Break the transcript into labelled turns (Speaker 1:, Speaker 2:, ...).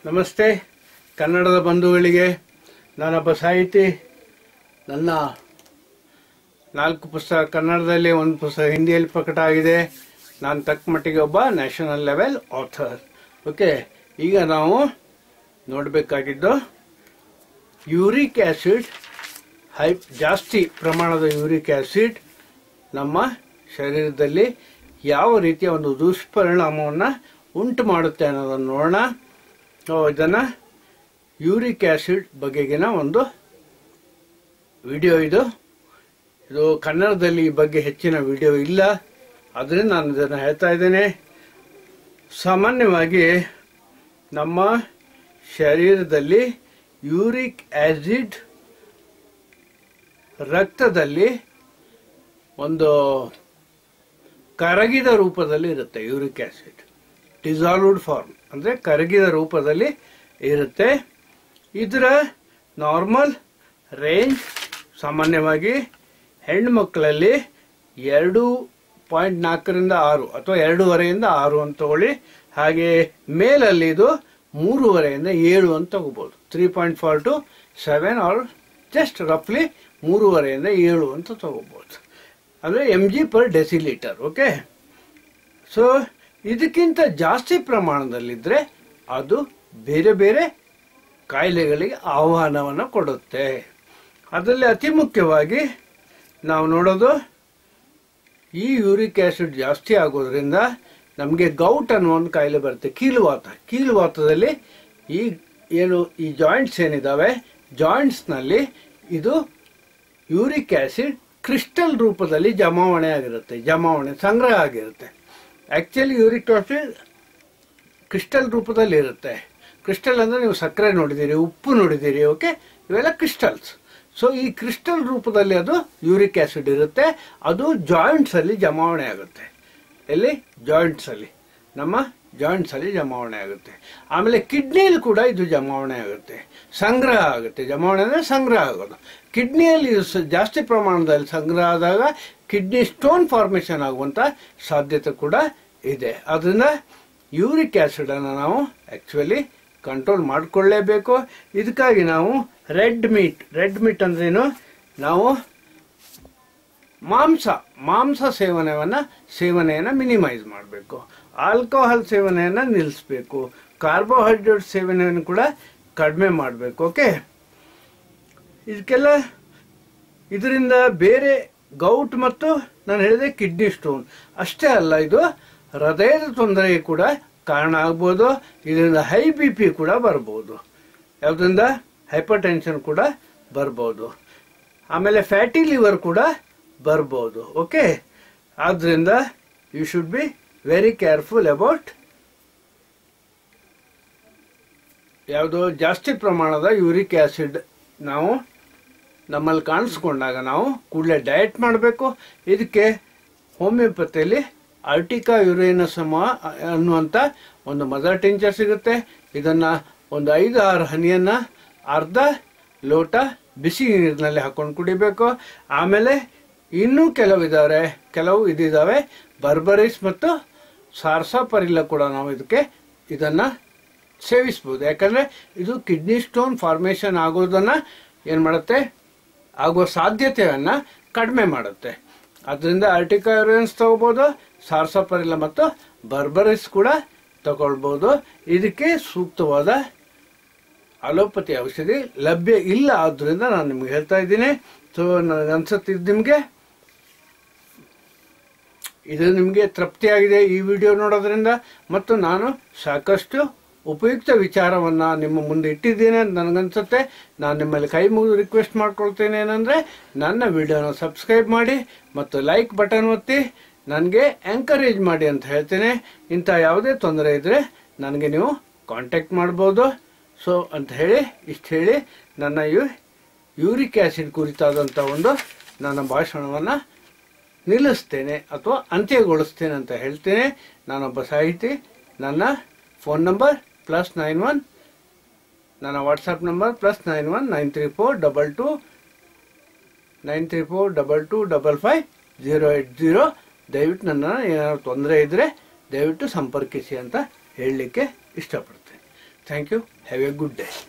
Speaker 1: ನಮಸ್ತೆ ಕನ್ನಡದ ಬಂಧುಗಳಿಗೆ ನಾನೊಬ್ಬ ಸಾಹಿತಿ ನನ್ನ ನಾಲ್ಕು ಪುಸ್ತಕ ಕನ್ನಡದಲ್ಲಿ ಒಂದು ಪುಸ್ತಕ ಹಿಂದಿಯಲ್ಲಿ ಪ್ರಕಟ ಆಗಿದೆ ನಾನು ತಕ್ಕ ಮಟ್ಟಿಗೆ ಒಬ್ಬ ನ್ಯಾಷನಲ್ ಲೆವೆಲ್ ಆಥರ್ ಓಕೆ ಈಗ ನಾವು ನೋಡಬೇಕಾಗಿದ್ದು ಯೂರಿಕ್ ಆ್ಯಸಿಡ್ ಹೈ ಜಾಸ್ತಿ ಪ್ರಮಾಣದ ಯೂರಿಕ್ ಆ್ಯಸಿಡ್ ನಮ್ಮ ಶರೀರದಲ್ಲಿ ಯಾವ ರೀತಿಯ ಒಂದು ದುಷ್ಪರಿಣಾಮವನ್ನು ಉಂಟು ಮಾಡುತ್ತೆ ಅನ್ನೋದನ್ನು ನೋಡೋಣ ಸೊ ಇದನ್ನು ಯೂರಿಕ್ ಆ್ಯಸಿಡ್ ಬಗೆಗಿನ ಒಂದು ವಿಡಿಯೋ ಇದು ಇದು ಕನ್ನಡದಲ್ಲಿ ಈ ಬಗ್ಗೆ ಹೆಚ್ಚಿನ ವಿಡಿಯೋ ಇಲ್ಲ ಅದರಿಂದ ನಾನು ಇದನ್ನು ಹೇಳ್ತಾ ಇದ್ದೇನೆ ಸಾಮಾನ್ಯವಾಗಿ ನಮ್ಮ ಶರೀರದಲ್ಲಿ ಯೂರಿಕ್ ಆ್ಯಸಿಡ್ ರಕ್ತದಲ್ಲಿ ಒಂದು ಕರಗಿದ ರೂಪದಲ್ಲಿ ಇರುತ್ತೆ ಯೂರಿಕ್ ಆ್ಯಸಿಡ್ ಡಿಸಾಲ್ವ್ಡ್ ಫಾರ್ಮ್ ಅಂದರೆ ಕರಗಿದ ರೂಪದಲ್ಲಿ ಇರುತ್ತೆ ಇದರ ನಾರ್ಮಲ್ ರೇಂಜ್ ಸಾಮಾನ್ಯವಾಗಿ ಹೆಣ್ಮಕ್ಳಲ್ಲಿ ಎರಡು ಪಾಯಿಂಟ್ ನಾಲ್ಕರಿಂದ ಆರು ಅಥವಾ ಎರಡೂವರೆಯಿಂದ ಆರು ಅಂತ ತಗೊಳ್ಳಿ ಹಾಗೆ ಮೇಲಲ್ಲಿ ಇದು ಮೂರುವರೆಯಿಂದ ಏಳು ಅಂತ ತಗೋಬೋದು three point four to seven or just ರಫ್ಲಿ ಮೂರುವರೆಯಿಂದ ಏಳು ಅಂತ ತಗೋಬೋದು ಅಂದರೆ M G per decilitre okay so ಇದಕ್ಕಿಂತ ಜಾಸ್ತಿ ಪ್ರಮಾಣದಲ್ಲಿದ್ದರೆ ಅದು ಬೇರೆ ಬೇರೆ ಕಾಯಿಲೆಗಳಿಗೆ ಆಹ್ವಾನವನ್ನು ಕೊಡುತ್ತೆ ಅದರಲ್ಲಿ ಅತಿ ಮುಖ್ಯವಾಗಿ ನಾವು ನೋಡೋದು ಈ ಯೂರಿಕ್ ಆ್ಯಸಿಡ್ ಜಾಸ್ತಿ ಆಗೋದ್ರಿಂದ ನಮಗೆ ಗೌಟ್ ಅನ್ನೋ ಒಂದು ಕಾಯಿಲೆ ಬರುತ್ತೆ ಕೀಲುವಾತ ಕೀಲುವಾತದಲ್ಲಿ ಈ ಏನು ಈ ಜಾಯಿಂಟ್ಸ್ ಏನಿದ್ದಾವೆ ಜಾಯಿಂಟ್ಸ್ನಲ್ಲಿ ಇದು ಯೂರಿಕ್ ಆ್ಯಸಿಡ್ ಕ್ರಿಸ್ಟಲ್ ರೂಪದಲ್ಲಿ ಜಮಾವಣೆ ಆಗಿರುತ್ತೆ ಜಮಾವಣೆ ಸಂಗ್ರಹ ಆಗಿರುತ್ತೆ ಆ್ಯಕ್ಚುಲಿ ಯೂರಿಕ್ ಆಸಿಡ್ ಕ್ರಿಸ್ಟಲ್ ರೂಪದಲ್ಲಿ ಇರುತ್ತೆ ಕ್ರಿಸ್ಟಲ್ ಅಂದರೆ ನೀವು ಸಕ್ಕರೆ ನೋಡಿದ್ದೀರಿ ಉಪ್ಪು ನೋಡಿದ್ದೀರಿ ಓಕೆ ಇವೆಲ್ಲ ಕ್ರಿಸ್ಟಲ್ಸ್ ಸೊ ಈ ಕ್ರಿಸ್ಟಲ್ ರೂಪದಲ್ಲಿ ಅದು ಯೂರಿಕ್ ಆ್ಯಸಿಡ್ ಇರುತ್ತೆ ಅದು ಜಾಯಿಂಟ್ಸಲ್ಲಿ ಜಮಾವಣೆ ಆಗುತ್ತೆ ಎಲ್ಲಿ ಜಾಯಿಂಟ್ಸಲ್ಲಿ ನಮ್ಮ ಜಾಯಿಂಟ್ಸಲ್ಲಿ ಜಮಾವಣೆ ಆಗುತ್ತೆ ಆಮೇಲೆ ಕಿಡ್ನಿಯಲ್ಲಿ ಕೂಡ ಇದು ಜಮಾವಣೆ ಆಗುತ್ತೆ ಸಂಗ್ರಹ ಆಗುತ್ತೆ ಜಮಾವಣೆ ಅಂದರೆ ಸಂಗ್ರಹ ಆಗೋದು ಕಿಡ್ನಿಯಲ್ಲಿ ಇದು ಸ- ಜಾಸ್ತಿ ಪ್ರಮಾಣದಲ್ಲಿ ಸಂಗ್ರಹ ಆದಾಗ ಕಿಡ್ನಿ ಸ್ಟೋನ್ ಫಾರ್ಮೇಷನ್ ಆಗುವಂಥ ಸಾಧ್ಯತೆ ಕೂಡ ಇದೆ ಅದರಿಂದ ಯೂರಿಕ್ ಆ್ಯಸಿಡನ್ನು ನಾವು ಆ್ಯಕ್ಚುಲಿ ಕಂಟ್ರೋಲ್ ಮಾಡಿಕೊಳ್ಳೇಬೇಕು ಇದಕ್ಕಾಗಿ ನಾವು ರೆಡ್ ಮೀಟ್ ರೆಡ್ ಮೀಟ್ ಅಂದ್ರೇನು ನಾವು ಮಾಂಸ ಮಾಂಸ ಸೇವನೆಯನ್ನು ಸೇವನೆಯನ್ನು ಮಿನಿಮೈಸ್ ಮಾಡಬೇಕು ಆಲ್ಕೋಹಾಲ್ ಸೇವನೆಯನ್ನು ನಿಲ್ಲಿಸಬೇಕು ಕಾರ್ಬೋಹೈಡ್ರೇಟ್ ಸೇವನೆಯನ್ನು ಕೂಡ ಕಡಿಮೆ ಮಾಡಬೇಕು ಓಕೆ ಇದಕ್ಕೆಲ್ಲ ಇದರಿಂದ ಬೇರೆ ಗೌಟ್ ಮತ್ತು ನಾನು ಹೇಳಿದೆ ಕಿಡ್ನಿ ಸ್ಟೋನ್ ಅಷ್ಟೇ ಅಲ್ಲ ಇದು ಹೃದಯದ ತೊಂದರೆಗೆ ಕೂಡ ಕಾರಣ ಆಗ್ಬೋದು ಇದರಿಂದ ಹೈ ಬಿ ಪಿ ಕೂಡ ಬರ್ಬೋದು ಯಾವುದರಿಂದ ಹೈಪರ್ ಟೆನ್ಷನ್ ಕೂಡ ಬರ್ಬೋದು ಆಮೇಲೆ ಫ್ಯಾಟಿ ಲಿವರ್ ಕೂಡ ಬರ್ಬೋದು ಓಕೆ ಆದ್ರಿಂದ you should be very careful about ಯಾವುದೋ ಜಾಸ್ತಿ ಪ್ರಮಾಣದ ಯೂರಿಕ್ ಆ್ಯಸಿಡ್ ನಾವು ನಮ್ಮಲ್ಲಿ ಕಾಣಿಸ್ಕೊಂಡಾಗ ನಾವು ಕೂಡಲೇ ಡಯಟ್ ಮಾಡಬೇಕು ಇದಕ್ಕೆ ಹೋಮಿಯೋಪತಿಯಲ್ಲಿ ಅರ್ಟಿಕಾ ಯುರೇನಸಮ ಅನ್ನುವಂಥ ಒಂದು ಮದರ್ ಟಿಂಚರ್ ಸಿಗುತ್ತೆ ಇದನ್ನು ಒಂದು ಐದು ಆರು ಹನಿಯನ್ನು ಅರ್ಧ ಲೋಟ ಬಿಸಿ ನೀರಿನಲ್ಲಿ ಹಾಕೊಂಡು ಕುಡಿಬೇಕು ಆಮೇಲೆ ಇನ್ನೂ ಕೆಲವು ಇದ್ದಾವೆ ಕೆಲವು ಇದಿದ್ದಾವೆ ಬರ್ಬರಿಸ್ ಮತ್ತು ಸಾರ್ಸಾಪರಿಲ್ಲ ಕೂಡ ನಾವು ಇದಕ್ಕೆ ಇದನ್ನು ಸೇವಿಸ್ಬೋದು ಯಾಕಂದರೆ ಇದು ಕಿಡ್ನಿ ಸ್ಟೋನ್ ಫಾರ್ಮೇಷನ್ ಆಗೋದನ್ನು ಏನು ಮಾಡುತ್ತೆ ಆಗುವ ಸಾಧ್ಯತೆಯನ್ನು ಕಡಿಮೆ ಮಾಡುತ್ತೆ ಅದರಿಂದ ಅರ್ಟಿಕಾ ಯುರೇನ್ಸ್ ತಗೋಬೋದು ಸಾರ್ಸಪರಿಲ್ಲ ಮತ್ತು ಬರ್ಬರಿಸ್ ಕೂಡ ತಗೊಳ್ಬೋದು ಇದಕ್ಕೆ ಸೂಕ್ತವಾದ ಅಲೋಪತಿ ಔಷಧಿ ಲಭ್ಯ ಇಲ್ಲ ಆದ್ದರಿಂದ ನಾನು ನಿಮ್ಗೆ ಹೇಳ್ತಾ ಇದ್ದೀನಿ ಸೊ ನನಗೆ ಅನ್ಸುತ್ತೆ ಇದು ನಿಮಗೆ ಇದು ನಿಮಗೆ ತೃಪ್ತಿಯಾಗಿದೆ ಈ ವಿಡಿಯೋ ನೋಡೋದ್ರಿಂದ ಮತ್ತು ನಾನು ಸಾಕಷ್ಟು ಉಪಯುಕ್ತ ವಿಚಾರವನ್ನು ನಿಮ್ಮ ಮುಂದೆ ಇಟ್ಟಿದ್ದೇನೆ ಅಂತ ನನಗನ್ಸುತ್ತೆ ನಾನು ನಿಮ್ಮಲ್ಲಿ ಕೈ ಮುಗಿದು ರಿಕ್ವೆಸ್ಟ್ ಮಾಡ್ಕೊಳ್ತೇನೆ ಏನಂದರೆ ನನ್ನ ವಿಡಿಯೋನ ಸಬ್ಸ್ಕ್ರೈಬ್ ಮಾಡಿ ಮತ್ತು ಲೈಕ್ ಬಟನ್ ಒತ್ತಿ ನನಗೆ ಎಂಕರೇಜ್ ಮಾಡಿ ಅಂತ ಹೇಳ್ತೇನೆ ಇಂಥ ಯಾವುದೇ ತೊಂದರೆ ಇದ್ದರೆ ನನಗೆ ನೀವು ಕಾಂಟ್ಯಾಕ್ಟ್ ಮಾಡ್ಬೋದು ಸೊ ಅಂತ ಹೇಳಿ ಇಷ್ಟು ಹೇಳಿ ನನ್ನ ಯು ಯೂರಿಕ್ ಆ್ಯಸಿಡ್ ಕುರಿತಾದಂಥ ಒಂದು ನನ್ನ ಭಾಷಣವನ್ನು ನಿಲ್ಲಿಸ್ತೇನೆ ಅಥವಾ ಅಂತ್ಯಗೊಳಿಸ್ತೇನೆ ಅಂತ ಹೇಳ್ತೇನೆ ನಾನೊಬ್ಬ ಸಾಹಿತಿ ನನ್ನ phone number plus nine one ನನ್ನ WhatsApp number plus nine one nine three four double two nine three four double two double five zero eight zero ದಯವಿಟ್ಟು ನನ್ನ ಏನಾದ್ರು ತೊಂದರೆ ಇದ್ದರೆ ದಯವಿಟ್ಟು ಸಂಪರ್ಕಿಸಿ ಅಂತ ಹೇಳಲಿಕ್ಕೆ ಇಷ್ಟಪಡ್ತೇನೆ thank you have a good day